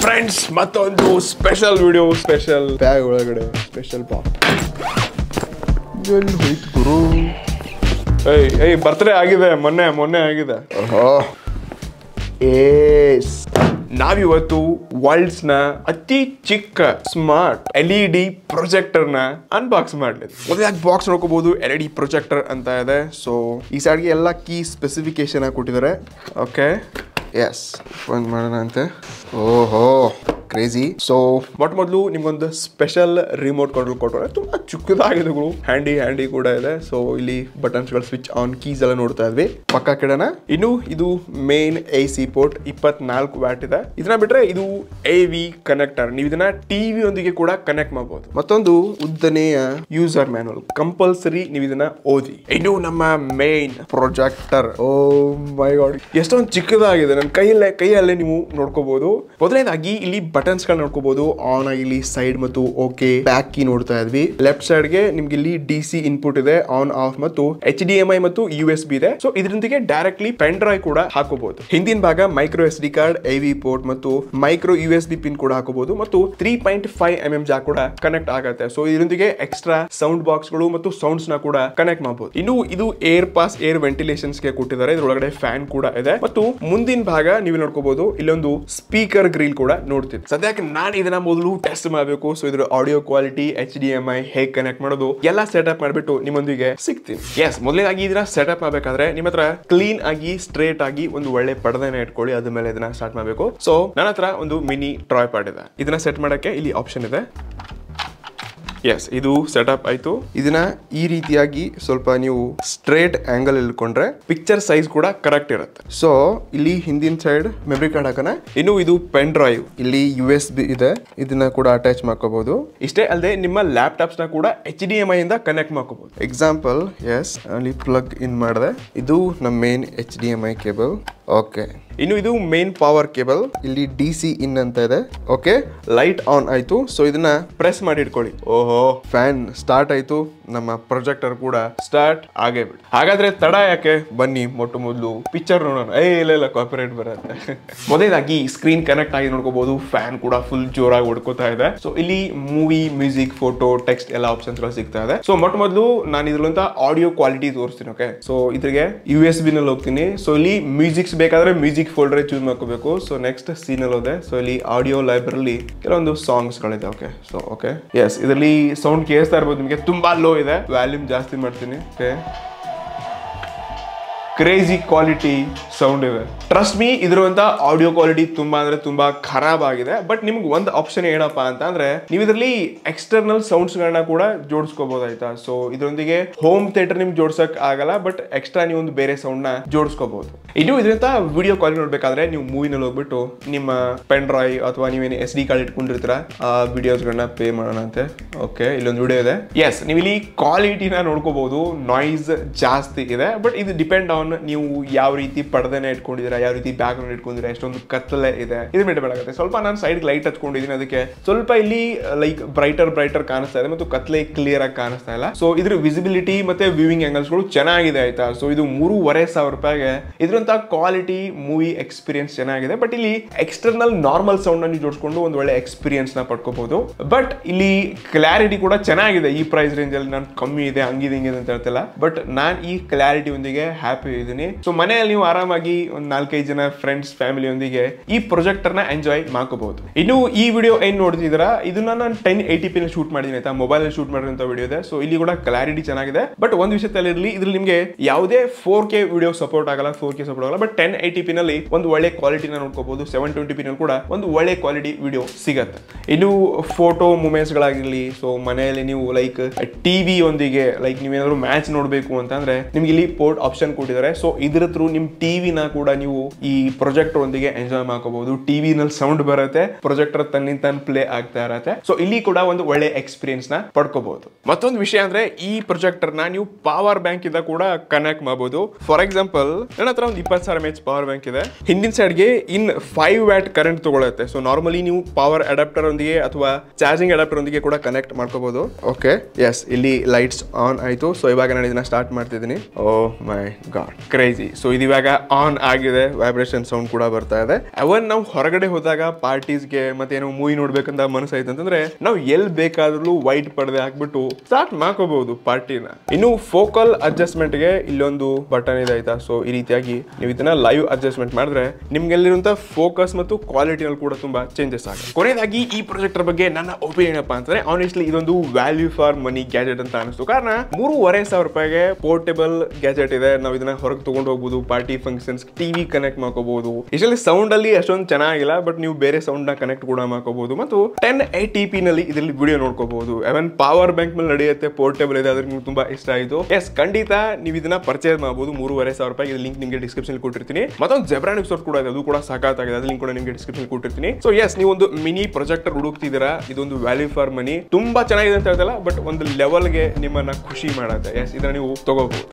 friends ಮತ್ತೊಂದು special video special bag ಒಳಗಡೆ special pop ಎಲ್ಲಿ ಹೋಯ್ತು ಗುರು ಏಯ್ ಏಯ್ ಬರ್ತ್ಡೇ ಆಗಿದೆ ಮೊನ್ನೆ ಮೊನ್ನೆ ಆಗಿದೆ ಏಸ್ ನಾವಿವತ್ತು ವರ್ಲ್ಡ್ಸ್ ನ ಅತಿ ಚಿಕ್ಕ smart L E D projector ನ ಅನ್ಬಾಕ್ಸ್ ಮಾಡ್ಲಿದ್ದು ಮೊದಲಾಗಿ ಬಾಕ್ಸ್ ನೋಡ್ಕೋಬಹುದು ಎಲ್ ಇ ಡಿ ಪ್ರೊಜೆಕ್ಟರ್ ಅಂತ ಇದೆ ಸೊ ಈ ಸೈಡ್ಗೆ ಎಲ್ಲ ಕೀ ಸ್ಪೆಸಿಫಿಕೇಶನ್ ಕೊಟ್ಟಿದ್ದಾರೆ ಓಕೆ ಎಸ್ ಒಂದು ಮಾಡೋಣ ಅಂತೆ ಓಹೋ ಕ್ರೇಜಿ ಸೊ ಮೊಟ್ಟ ಮೊದಲು ನಿಮ್ಗೊಂದು ಸ್ಪೆಷಲ್ ರಿಮೋಟ್ ಕಂಟ್ರೋಲ್ ಕೊಟ್ಟರೆ ತುಂಬಾ ಚಿಕ್ಕದಾಗಿದೆ ಗುರು ಹ್ಯಾಂಡಿ ಹ್ಯಾಂಡಿ ಕೂಡ ಇದೆ ಸೊ ಇಲ್ಲಿ ಬಟನ್ಸ್ ಗಳು ಸ್ವಿಚ್ ಆನ್ ಕೀಸ್ ಎಲ್ಲ ನೋಡ್ತಾ ಇದ್ವಿ ಪಕ್ಕ ಕೆಡನ ಇನ್ನು ಇದು ಮೇನ್ ಎ ಸಿ ಪೋರ್ಟ್ ಇಪ್ಪತ್ನಾಲ್ಕು ವ್ಯಾಟ್ ಇದೆ ಇದನ್ನ ಬಿಟ್ರೆ ಇದು ಎ ವಿ ಕನೆಕ್ಟರ್ ನೀವು ಇದನ್ನ ಟಿವಿ ಒಂದಿಗೆ ಕೂಡ ಕನೆಕ್ಟ್ ಮಾಡಬಹುದು ಮತ್ತೊಂದು ಉದ್ದನೆಯ ಯೂಸರ್ ಮ್ಯಾನುವಲ್ ಕಂಪಲ್ಸರಿ ನೀವು ಇದನ್ನ ಓದಿ ಇನ್ನು ನಮ್ಮ main projector oh my god ಎಷ್ಟೊಂದು ಚಿಕ್ಕದಾಗಿದೆ ನನ್ನ ಕೈಯಲ್ಲೇ ಕೈಯಲ್ಲೇ ನೀವು ನೋಡ್ಕೋಬಹುದು ಮೊದಲನೇದಾಗಿ ಇಲ್ಲಿ ಬಟನ್ಸ್ ಗಳು ನೋಡ್ಕೋಬಹುದು ಆನ್ ಆಗಿ ಇಲ್ಲಿ ಸೈಡ್ ಮತ್ತು ಓಕೆ ಬ್ಯಾಕ್ ಕೀ ನೋಡ್ತಾ ಇದ್ವಿ ಲೆಫ್ಟ್ ಸೈಡ್ ಗೆ ನಿಮ್ಗೆ ಇಲ್ಲಿ ಡಿ ಸಿ ಇನ್ಪುಟ್ ಇದೆ ಆನ್ ಆಫ್ ಮತ್ತು ಎಚ್ ಡಿ ಎಂ ಐ ಮತ್ತು ಯು ಎಸ್ ಬಿ ಇದೆ ಸೊ ಇದರೊಂದಿಗೆ ಡೈರೆಕ್ಟ್ಲಿ ಪೆನ್ ಡ್ರೈವ್ ಕೂಡ ಹಾಕೋಬಹುದು ಹಿಂದಿನ ಭಾಗ micro S D card A V port ಮತ್ತು micro U S B pin ಕೂಡ ಹಾಕೋಬಹುದು ಮತ್ತು three point five M M jack ಕೂಡ ಕನೆಕ್ಟ್ ಆಗುತ್ತೆ ಸೊ ಇದರೊಂದಿಗೆ ಎಕ್ಸ್ಟ್ರಾ ಸೌಂಡ್ ಬಾಕ್ಸ್ ಗಳು ಮತ್ತು ಸೌಂಡ್ಸ್ ನ ಕೂಡ ಕನೆಕ್ಟ್ ಮಾಡಬಹುದು ಇನ್ನು ಇದು ಏರ್ ಪಾಸ್ ಏರ್ ವೆಂಟಿಲೇಷನ್ಸ್ ಗೆ ಕೊಟ್ಟಿದ್ದಾರೆ ಇದ್ರೊಳಗಡೆ ಫ್ಯಾನ್ ಕೂಡ ಇದೆ ಮತ್ತು ಮುಂದಿನ ಭಾಗ ನೀವು ನೋಡ್ಕೋಬಹುದು ಇಲ್ಲೊಂದು ಸ್ಪೀಕರ್ ಗ್ರಿಲ್ ಕೂಡ ನೋಡ್ತಿದ್ದೆ ಸದ್ಯಕ್ಕೆ ನಾನು ಇದನ್ನ ಮೊದಲು ಟೆಸ್ಟ್ ಮಾಡಬೇಕು ಸೊ ಇದ್ರ audio quality H D M I ಹೇಗೆ ಕನೆಕ್ಟ್ ಮಾಡೋದು ಎಲ್ಲ ಸೆಟಪ್ ಮಾಡಿಬಿಟ್ಟು ನಿಮ್ಮೊಂದಿಗೆ ಸಿಗ್ತೀನಿ ಎಸ್ ಮೊದಲನೇದಾಗಿ ಇದನ್ನ ಸೆಟಪ್ ಮಾಡಬೇಕಾದ್ರೆ ನಿಮ್ಮ ಹತ್ರ ಕ್ಲೀನ್ ಆಗಿ ಸ್ಟ್ರೇಟ್ ಆಗಿ ಒಂದು ಒಳ್ಳೆ ಪಡದೆನ ಇಟ್ಕೊಳ್ಳಿ ಅದ್ರ ಮೇಲೆ ಇದನ್ನ ಸ್ಟಾರ್ಟ್ ಮಾಡಬೇಕು ಸೊ ನನ್ನ ಹತ್ರ ಒಂದು ಮಿನಿ ಟ್ರಾಯ್ ಪಾಡ್ ಇದೆ ಇದನ್ನ ಸೆಟ್ ಮಾಡಕ್ಕೆ ಇಲ್ಲಿ ಆಪ್ಷನ್ ಇದೆ ಎಸ್ ಇದು ಸೆಟಪ್ ಆಯ್ತು ಇದನ್ನ ಈ ರೀತಿಯಾಗಿ ಸ್ವಲ್ಪ ನೀವು ಸ್ಟ್ರೇಟ್ ಆಂಗಲ್ ಇಳ್ಕೊಂಡ್ರೆ ಪಿಕ್ಚರ್ ಸೈಜ್ ಕೂಡ ಕರೆಕ್ಟ್ ಇರುತ್ತೆ ಸೊ ಇಲ್ಲಿ ಹಿಂದಿನ ಸೈಡ್ ಮೆಮರಿ ಕಾರ್ಡ್ ಹಾಕೋಣ ಇನ್ನು ಇದು ಪೆನ್ ಡ್ರೈವ್ ಇಲ್ಲಿ ಯು ಎಸ್ ಬಿ ಇದೆ ಇದನ್ನ ಕೂಡ ಅಟ್ಯಾಚ್ ಮಾಡ್ಕೋಬಹುದು ಇಷ್ಟೇ ಅಲ್ಲದೆ ನಿಮ್ಮ ಲ್ಯಾಪ್ಟಾಪ್ಸ್ ನ ಕೂಡ ಎಚ್ ಡಿ ಎಂ ಐ ಇಂದ ಕನೆಕ್ಟ್ ಮಾಡ್ಕೋಬಹುದು ಎಕ್ಸಾಂಪಲ್ ಎಸ್ ಅಲ್ಲಿ ಪ್ಲಗ್ ಇನ್ ಮಾಡಿದೆ ಇದು ನಮ್ಮ main H D M I cable okay ಇನ್ನು ಇದು ಮೇನ್ ಪವರ್ ಕೇಬಲ್ ಇಲ್ಲಿ ಡಿ ಸಿ ಇನ್ ಅಂತ ಇದೆ ಓಕೆ ಲೈಟ್ ಆನ್ ಆಯ್ತು ಸೊ ಇದನ್ನ ಪ್ರೆಸ್ ಮಾಡಿ ಇಟ್ಕೊಳ್ಳಿ ಓಹೋ ಫ್ಯಾನ್ ಸ್ಟಾರ್ಟ್ ಆಯ್ತು ನಮ್ಮ ಪ್ರೊಜೆಕ್ಟರ್ ಕೂಡ ಸ್ಟಾರ್ಟ್ ಆಗೇ ಬಿಡಿ ಹಾಗಾದ್ರೆ ತಡ ಯಾಕೆ ಬನ್ನಿ ಮೊಟ್ಟ ಮೊದಲು ಪಿಕ್ಚರ್ ನೋಡೋಣ ಏ ಇಲ್ಲ ಇಲ್ಲ ಕಾಪಿರೈಟ್ ಬರುತ್ತೆ ಮೊದಲಾಗಿ ಸ್ಕ್ರೀನ್ ಕನೆಕ್ಟ್ ಆಗಿ ನೋಡ್ಕೋಬಹುದು ಫ್ಯಾನ್ ಕೂಡ ಫುಲ್ ಜೋರಾಗಿ ಹೊಡ್ಕೋತಾ ಇದೆ ಸೊ ಇಲ್ಲಿ ಮೂವಿ ಮ್ಯೂಸಿಕ್ ಫೋಟೋ ಟೆಕ್ಸ್ಟ್ ಎಲ್ಲ ಆಪ್ಷನ್ಸ್ ಗಳು ಸಿಗ್ತಾ ಇದೆ ಸೊ ಮೊಟ್ಟ ಮೊದಲು ನಾನು ಇದ್ರಲ್ಲಂತ ಆಡಿಯೋ ಕ್ವಾಲಿಟಿ ತೋರಿಸ್ತೀನಿ ಓಕೆ ಸೊ ಇದ್ರಿಗೆ ಯು ಎಸ್ ಬಿ ನಲ್ಲಿ ಹೋಗ್ತೀನಿ ಸೊ ಇಲ್ಲಿ ಮ್ಯೂಸಿಕ್ಸ್ ಬೇಕಾದ್ರೆ ಮ್ಯೂಸಿಕ್ ಫೋಲ್ಡರ್ ಚೂಸ್ ಮಾಡ್ಕೋಬೇಕು ಸೊ ನೆಕ್ಸ್ಟ್ ಸೀನ್ ಅಲ್ಲಿ ಹೋದೆ ಸೊ ಇಲ್ಲಿ ಆಡಿಯೋ ಲೈಬ್ರರಿ ಕೆಲವೊಂದು ಸಾಂಗ್ಸ್ ಗಳಿದೆ ಓಕೆ ಸೊ ಓಕೆ ಎಸ್ ಇದರಲ್ಲಿ ಸೌಂಡ್ ಕೇಳಿಸ್ತಾ ಇರ್ಬೋದು ನಿಮಗೆ ತುಂಬಾ ಲೋ ಇದೆ ವ್ಯಾಲ್ಯೂಮ್ ಜಾಸ್ತಿ ಮಾಡ್ತೀನಿ ಓಕೆ ಕ್ರೇಜಿ ಕ್ವಾಲಿಟಿ ಸೌಂಡ್ ಇದೆ ಟ್ರಸ್ಟ್ ಮೀ ಇದಿರುವಂತ ಆಡಿಯೋ ಕ್ವಾಲಿಟಿ ತುಂಬಾ ಅಂದ್ರೆ ತುಂಬಾ ಖರಾಬ್ ಆಗಿದೆ ಬಟ್ ನಿಮ್ಗೆ ಒಂದು ಆಪ್ಷನ್ ಏನಪ್ಪಾ ಅಂತ ಅಂದ್ರೆ ನೀವು ಇದರಲ್ಲಿ ಎಕ್ಸ್ಟರ್ನಲ್ ಸೌಂಡ್ಸ್ ಗಳನ್ನ ಕೂಡ ಜೋಡಿಸ್ಕೋಬಹುದಾಯ್ತಾ ಸೊ ಇದರೊಂದಿಗೆ ಹೋಮ್ ಥಿಯೇಟರ್ ನಿಮ್ಗೆ ಜೋಡ್ಸಕ್ ಆಗಲ್ಲ ಬಟ್ ಎಕ್ಸ್ಟ್ರಾ ನೀವು ಒಂದು ಬೇರೆ ಸೌಂಡ್ ನ ಜೋಡಿಸ್ಕೋಬಹುದು ಇನ್ನು ಇದರಿಂದ ವಿಡಿಯೋ ಕ್ವಾಲಿಟಿ ನೋಡ್ಬೇಕಾದ್ರೆ ನೀವು ಮೂವಿನಲ್ಲಿ ಹೋಗ್ಬಿಟ್ಟು ನಿಮ್ಮ ಪೆನ್ ಡ್ರೈವ್ ಅಥವಾ ನೀವೇನು ಎಸ್ ಡಿ ಕಾರ್ಡ್ ಇಟ್ಕೊಂಡಿರ್ತೀರ ಆ ವಿಡಿಯೋಸ್ಗಳನ್ನ ಪೇ ಮಾಡೋಣ ಅಂತೆ ಓಕೆ ಇಲ್ಲೊಂದು ವಿಡಿಯೋ ಇದೆ ಎಸ್ ನೀವು ಇಲ್ಲಿ ಕ್ವಾಲಿಟಿನ ನೋಡ್ಕೋಬಹುದು ನಾಯ್ಸ್ ಜಾಸ್ತಿ ಇದೆ ಬಟ್ ಇದು ಡಿಪೆಂಡ್ ಆನ್ ನೀವು ಯಾವ ರೀತಿ ಪಡೆದನೆ ಇಟ್ಕೊಂಡಿದ್ದೀರಾ ಯಾವ ರೀತಿ ಬ್ಯಾಕ್ ಗ್ರೌಂಡ್ ಇಟ್ಕೊಂಡಿದ್ದೀರಾ ಎಷ್ಟೊಂದು ಕತ್ತಲೆ ಇದೆ ಇದು ಡಿಪೆಂಡ್ ಆಗುತ್ತೆ ಸ್ವಲ್ಪ ನಾನು ಸೈಡ್ ಲೈಟ್ ಹಚ್ಕೊಂಡಿದ್ದೀನಿ ಅದಕ್ಕೆ ಸ್ವಲ್ಪ ಇಲ್ಲಿ ಲೈಕ್ ಬ್ರೈಟರ್ ಬ್ರೈಟರ್ ಕಾಣಿಸ್ತಾ ಇದೆ ಮತ್ತು ಕತ್ಲೆ ಕ್ಲಿಯರ್ ಆಗಿ ಕಾಣಿಸ್ತಾ ಇಲ್ಲ ಸೊ ಇದ್ರ ವಿಸಿಬಿಲಿಟಿ ಮತ್ತೆ ವ್ಯೂವಿಂಗ್ ಆಂಗಲ್ಸ್ಗಳು ಚೆನ್ನಾಗಿದೆ ಆಯ್ತಾ ಸೊ ಇದು ಮೂರುವರೆ ಸಾವಿರ ರೂಪಾಯಿಗೆ ಇದ್ರಂತ ಕ್ವಾಲಿಟಿ ಮೂವಿ ಎಕ್ಸ್ಪೀರಿಯನ್ಸ್ ಚೆನ್ನಾಗಿದೆ ಬಟ್ ಇಲ್ಲಿ ಎಕ್ಸ್ಟರ್ನಲ್ ನಾರ್ಮಲ್ ಸೌಂಡ್ ಅನ್ನು ಜೋಡಿಸ್ಕೊಂಡು ಒಂದು ಒಳ್ಳೆ ಎಕ್ಸ್ಪೀರಿಯನ್ಸ್ ನ ಪಡ್ಕೋಬಹುದು ಬಟ್ ಇಲ್ಲಿ ಕ್ಲಾರಿಟಿ ಕೂಡ ಚೆನ್ನಾಗಿದೆ ಈ ಪ್ರೈಸ್ ರೇಂಜ್ ಅಲ್ಲಿ ನಾನು ಕಮ್ಮಿ ಇದೆ ಹಂಗಿದೆ ಹಿಂಗಿದೆ ಅಂತ ಹೇಳ್ತಿಲ್ಲ ಬಟ್ ನಾನು ಈ ಕ್ಲಾರಿಟಿ ಒಂದಿಗೆ ಹ್ಯಾಪಿ ಇದ್ದೀನಿ ಸೊ ಮನೆಯಲ್ಲಿ ನೀವು ಆರಾಮಾಗಿ ಒಂದು ನಾಲ್ಕೈದು ಜನ ಫ್ರೆಂಡ್ಸ್ ಫ್ಯಾಮಿಲಿಯೊಂದಿಗೆ ಈ ಪ್ರೊಜೆಕ್ಟರ್ ನ ಎಂಜಾಯ್ ಮಾಡ್ಕೋಬಹುದು ಇನ್ನು ಈ ವಿಡಿಯೋ ಏನ್ ನೋಡ್ತಿದ್ದೀರಾ ಇದನ್ನ ನಾನು ಟೆನ್ ಏಯ್ಟಿ ಪಿ ಶೂಟ್ ಮಾಡಿದ್ದೀನಿ ಆಯ್ತಾ ಮೊಬೈಲ್ ಅಲ್ಲಿ ಶೂಟ್ ಮಾಡಿರೋಂಥ ವಿಡಿಯೋ ಇದೆ ಸೊ ಇಲ್ಲಿ ಕೂಡ ಕ್ಲಾರಿಟಿ ಚೆನ್ನಾಗಿದೆ ಬಟ್ ಒಂದು ವಿಷಯದಲ್ಲಿ ಇರಲಿ ಇದ್ರಲ್ಲಿ ನಿಮಗೆ ಯಾವುದೇ ಫೋರ್ ಕೆ ವಿಡಿಯೋ ಸಪೋರ್ಟ್ ಆಗಲ್ಲ ಫೋರ್ ಕೆ ಸಪೋರ್ಟ್ ಆಗಲ್ಲ ಬಟ್ ಟೆನ್ ಏಯ್ಟಿ ಪಿ ನಲ್ಲಿ ಒಂದು ಒಳ್ಳೆ ಕ್ವಾಲಿಟಿನ ನೋಡ್ಕೋಬಹುದು ಸೆವೆನ್ ಟ್ವೆಂಟಿ ಪಿ ನಲ್ಲಿ ಕೂಡ ಒಂದು ಒಳ್ಳೆ ಕ್ವಾಲಿಟಿ ವಿಡಿಯೋ ಸಿಗತ್ತೆ ಇನ್ನು ಫೋಟೋ ಮೂಮೆಂಟ್ಸ್ ಗಳಾಗಿರ್ಲಿ ಸೊ ಮನೆಯಲ್ಲಿ ನೀವು ಲೈಕ್ ಟಿವಿ ಒಂದಿಗೆ ಲೈಕ್ ನೀವೇನಾದ್ರು ಮ್ಯಾಚ್ ನೋಡಬೇಕು ಅಂತಂದ್ರೆ ನಿಮ್ಗೆ ಇಲ್ಲಿ ಪೋರ್ಟ್ ಆಪ್ಷನ್ ಕೊಟ್ಟಿದ್ದಾರೆ ಸೊ ಇದ್ರ ಥ್ರೂ ನಿಮ್ ಟಿವಿನ ಕೂಡ ನೀವು ಈ ಪ್ರೊಜೆಕ್ಟರ್ ಒಂದಿಗೆ ಎಂಜಾಯ್ ಮಾಡ್ಕೋಬಹುದು ಟಿವಿ ನಲ್ಲಿ ಸೌಂಡ್ ಬರುತ್ತೆ ಪ್ರೊಜೆಕ್ಟರ್ ತನ್ನಿಂದ ತಾನು ಪ್ಲೇ ಆಗ್ತಾ ಇರತ್ತೆ ಸೊ ಇಲ್ಲಿ ಕೂಡ ಒಂದು ಒಳ್ಳೆ ಎಕ್ಸ್ಪೀರಿಯನ್ಸ್ ನ ಪಡ್ಕೋಬಹುದು ಮತ್ತೊಂದು ವಿಷಯ ಅಂದ್ರೆ ಈ ಪ್ರೊಜೆಕ್ಟರ್ ನ ನೀವು ಪವರ್ ಬ್ಯಾಂಕ್ ಇಂದ ಕೂಡ ಕನೆಕ್ಟ್ ಮಾಡಬಹುದು ಫಾರ್ ಎಕ್ಸಾಂಪಲ್ ನನ್ನ ಹತ್ರ ಒಂದು ಇಪ್ಪತ್ತು ಸಾವಿರ ಎಚ್ ಪವರ್ ಬ್ಯಾಂಕ್ ಇದೆ ಹಿಂದಿನ ಸೈಡ್ಗೆ ಇನ್ ಫೈವ್ ವ್ಯಾಟ್ ಕರೆಂಟ್ ತಗೊಳುತ್ತೆ ಸೊ ನಾರ್ಮಲಿ ನೀವು ಪವರ್ ಅಡಾಪ್ಟರ್ ಒಂದಿಗೆ ಅಥವಾ ಚಾರ್ಜಿಂಗ್ ಅಡಾಪ್ಟರ್ ಒಂದಿಗೆ ಕೂಡ ಕನೆಕ್ಟ್ ಮಾಡ್ಕೋಬಹುದು ಓಕೆ ಎಸ್ ಇಲ್ಲಿ ಲೈಟ್ಸ್ ಆನ್ ಆಯ್ತು ಸೊ ಇವಾಗ ನಾನು ಇದನ್ನ ಸ್ಟಾರ್ಟ್ ಮಾಡ್ತಿದ್ದೀನಿ oh my god crazy so ಇದು ಇವಾಗ ಆನ್ ಆಗಿದೆ ವೈಬ್ರೇಷನ್ ಸೌಂಡ್ ಕೂಡ ಬರ್ತಾ ಇದೆ ಅವನ್ ನಾವು ಹೊರಗಡೆ ಹೋದಾಗ ಪಾರ್ಟೀಸ್ಗೆ ಮತ್ತೆ ಏನೋ ಮೂವಿ ನೋಡ್ಬೇಕಂತ ಮನಸ್ಸಾಯ್ತು ಅಂತಂದ್ರೆ ನಾವು ಎಲ್ಲಿ ಬೇಕಾದ್ರೂ ವೈಟ್ ಪರದೆ ಹಾಕ್ಬಿಟ್ಟು ಸ್ಟಾರ್ಟ್ ಮಾಡ್ಕೋಬಹುದು ಪಾರ್ಟಿನ ಇನ್ನು ಫೋಕಲ್ ಅಡ್ಜಸ್ಟ್ಮೆಂಟ್ಗೆ ಇಲ್ಲೊಂದು ಬಟನ್ ಇದೆ ಆಯ್ತಾ ಸೊ ಈ ರೀತಿಯಾಗಿ ನೀವು ಇದನ್ನ ಲೈವ್ ಅಡ್ಜಸ್ಟ್ಮೆಂಟ್ ಮಾಡಿದ್ರೆ ನಿಮ್ಗೆಲ್ಲಿರುವಂತ ಫೋಕಸ್ ಮತ್ತು ಕ್ವಾಲಿಟಿನಲ್ಲಿ ಕೂಡ ತುಂಬಾ ಚೇಂಜಸ್ ಆಗುತ್ತೆ ಕೊನೆಯದಾಗಿ ಈ ಪ್ರೊಜೆಕ್ಟರ್ ಬಗ್ಗೆ ನನ್ನ ಒಪಿನಿಯನ್ ಅಪ್ಪ ಅಂತಂದ್ರೆ ಆನೆಸ್ಟ್ಲಿ ಇದೊಂದು ವ್ಯಾಲ್ಯೂ ಫಾರ್ ಮನಿ ಗ್ಯಾಜೆಟ್ ಅಂತ ಅನಿಸ್ತು ಕಾರಣ ಮೂರುವರೆ ಸಾವಿರ ರೂಪಾಯಿಗೆ ಪೋರ್ಟೇಬಲ್ ಗ್ಯಾಜೆಟ್ ಇದೆ ನಾವು ಇದನ್ನ ಹೊರಗೆ ತಗೊಂಡು ಹೋಗ್ಬೋದು ಪಾರ್ಟಿ ಫಂಕ್ಷನ್ಸ್ ಟಿವಿ ಕನೆಕ್ಟ್ ಮಾಡ್ಕೋಬಹುದು ಇಷ್ಟಲ್ಲಿ ಸೌಂಡ್ ಅಲ್ಲಿ ಅಷ್ಟೊಂದು ಚೆನ್ನಾಗಿಲ್ಲ ಬಟ್ ನೀವು ಬೇರೆ ಸೌಂಡ್ ನ ಕನೆಕ್ಟ್ ಕೂಡ ಮಾಡ್ಕೋಬಹುದು ಮತ್ತು ಟೆನ್ ಐ ಟಿ ಪಿ ನಲ್ಲಿ ಇದರಲ್ಲಿ ವಿಡಿಯೋ ನೋಡ್ಕೋಬಹುದು ಎವನ್ ಪವರ್ ಬ್ಯಾಂಕ್ ಮೇಲೆ ನಡೆಯುತ್ತೆ ಪೋರ್ಟೇಬಲ್ ಇದೆ ಅದ್ರ ನಿಮ್ಗೆ ತುಂಬಾ ಇಷ್ಟ ಆಯಿತು ಎಸ್ ಖಂಡಿತ ನೀವು ಇದನ್ನ ಪರ್ಚೇಸ್ ಮಾಡಬಹುದು ಮೂರುವರೆ ಸಾವಿರ ರೂಪಾಯಿ ಇದು ಲಿಂಕ್ ನಿಮಗೆ ಡಿಸ್ಕ್ರಿಪ್ಷನ್ ಕೊಟ್ಟಿರ್ತೀನಿ ಮತ್ತೊಂದು ಜೆಬ್ರಾನ್ ಎಪಿಸೋಡ್ ಕೂಡ ಇದೆ ಅದು ಕೂಡ ಸಾಕಾಗಿದೆ ಅದು ಲಿಂಕ್ ಕೂಡ ನಿಮಗೆ ಡಿಸ್ಕ್ರಿಪ್ಷನ್ ಕೊಟ್ಟಿರ್ತೀನಿ ಸೊ ಎಸ್ ನೀವು ಒಂದು ಮಿನಿ ಪ್ರೊಜೆಕ್ಟರ್ ಹುಡುಕ್ತಿದ್ದೀರಾ ಇದೊಂದು ವ್ಯಾಲ್ಯೂ ಫಾರ್ ಮನಿ ತುಂಬಾ ಚೆನ್ನಾಗಿದೆ ಅಂತ ಹೇಳ್ತಲ್ಲ ಬಟ್ ಒಂದು ಲೆವೆಲ್ಗೆ ನಿಮ್ಮನ್ನ ಖುಷಿ ಮಾಡುತ್ತೆ ಎಸ್ ಇದನ್ನ ನೀವು ತಗೋಬಹುದು